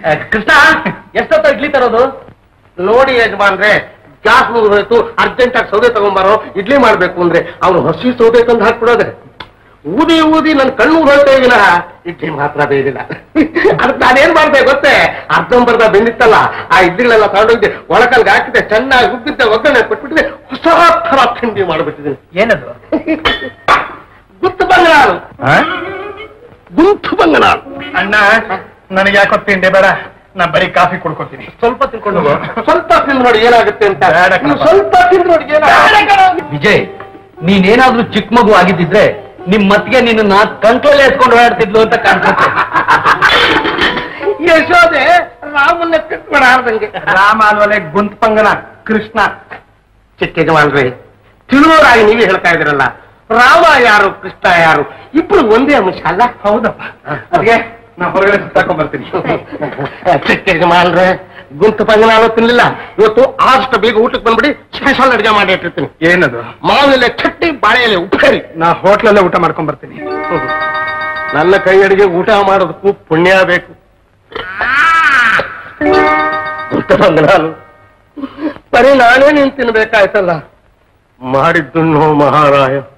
ಕೃಷ್ಣ ಎಷ್ಟೊತ್ತ ಇಡ್ಲಿ ತರೋದು ನೋಡಿ ಯಜಮಾನ್ರೆ ಗ್ಯಾಸ್ ಮುಗಿದೋಯ್ತು ಅರ್ಜೆಂಟ್ ಆಗಿ ಸೌದೆ ತಗೊಂಬಾರೋ ಇಡ್ಲಿ ಮಾಡ್ಬೇಕು ಅಂದ್ರೆ ಅವ್ನು ಹಸಿ ಸೌದೆ ತಂದು ಹಾಕ್ಬಿಡೋದೆ ಊದಿ ಊದಿ ನನ್ನ ಕಣ್ಣು ಹೋಗ್ತಾ ವಿನಃ ಇಡ್ಲಿ ಮಾತ್ರ ಬೇಯಿಲ್ಲ ಅದಕ್ಕೆ ನಾನೇನ್ ಮಾಡ್ದೆ ಗೊತ್ತೇ ಅರ್ಧಂಬರ್ಧ ಬೆಂದಿತ್ತಲ್ಲ ಆ ಇಡ್ಲಿಗಳೆಲ್ಲ ತಗೊಂಡೋಗಿ ಒಳಕಲ್ಗೆ ಹಾಕಿದೆ ಚೆನ್ನಾಗಿ ಉಬ್ಬಿದ್ದೆ ಒಗ್ಗರಣೆ ಕೊಟ್ಬಿಟ್ಟಿದೆ ಹೊಸ ಥರ ತಿಂಡಿ ಮಾಡ್ಬಿಟ್ಟಿದ್ದೀನಿ ಏನದು ಗುತ್ತು ಬಂಗನಾಳು ಗುಂತು ಬಂಗನಾಳು ಅಣ್ಣ ನನಗೆ ಯಾಕೋ ತಿಂಡಿ ಬೇಡ ನಾ ಬರೀ ಕಾಫಿ ಕುಡ್ಕೊತೀನಿ ಸ್ವಲ್ಪ ತಿನ್ಕೊಂಡು ಹೋಗು. ಸ್ವಲ್ಪ ತಿಂದು ನೋಡಿ ಏನಾಗುತ್ತೆ ಅಂತ ಬೇಡ ಕಣಪ್ಪ. ನೀವು ಸ್ವಲ್ಪ ತಿಂದು ನೋಡಿ ಏನಾಗುತ್ತೆ ವಿಜಯ್ ನೀನೇನಾದ್ರೂ ಚಿಕ್ಕ ಮಗು ಆಗಿದ್ದಿದ್ರೆ ನಿಮ್ ಮತ್ತಿಗೆ ನಿನ್ನ ಕಂಟ್ರೋಲ್ ಎತ್ಕೊಂಡು ಓಡಾಡ್ತಿದ್ಲು ಅಂತ ಕಾಣಿಸುತ್ತೆ ಯಶೋದೆ ರಾಮನ್ನ ಕಟ್ಬೇಡ ಆರ್ದಂಗೆ ರಾಮ ಅಲ್ವಲೆ ಗುಂತ್ ಪಂಗನ ಕೃಷ್ಣ ಚಿಕ್ಕ ಯಜಮಾನ್ರಿ ತಿಳುವರಾಗಿ ನೀವೇ ಹೇಳ್ತಾ ಇದ್ರಲ್ಲ ರಾಮ ಯಾರು ಕೃಷ್ಣ ಯಾರು ಇಬ್ರು ಒಂದೇ ಅಂಶ ಅಲ್ಲ ಹೌದಪ್ಪ ಅದಕ್ಕೆ ನಾ ಹೊರಗಡೆ ಸುತ್ತಾಕೊಂಡ್ ಬರ್ತೀನಿ ಚಿಕ್ಕ ಯಜಮಾನ್ರೆ ಗುಂತು ಪಂಗನಾಳು ತಿನ್ಲಿಲ್ಲ ಇವತ್ತು ಆದಷ್ಟು ಬೇಗ ಊಟಕ್ಕೆ ಬಂದ್ಬಿಡಿ ಸ್ಪೆಷಲ್ ಅಡಿಗೆ ಮಾಡಿ ಇಟ್ಟಿರ್ತೀನಿ ಏನದು ಮಾವಿನ ಚಟ್ನಿ ಬಾಳೆಲೆ ಉಪ್ಪೇರಿ ನಾ ಹೋಟ್ಲಲ್ಲೇ ಊಟ ಮಾಡ್ಕೊಂಡ್ ಬರ್ತೀನಿ ನನ್ನ ಕೈ ಅಡಿಗೆ ಊಟ ಮಾಡೋದಕ್ಕೂ ಪುಣ್ಯ ಬೇಕು ಗುಂತು ಪಂಗನಾಳು ಬರೀ ನಾನೇ ನೀನ್ ತಿನ್ಬೇಕಾಯ್ತಲ್ಲ ಮಾಡಿದ್ದುಣ್ಣು ಮಹಾರಾಯ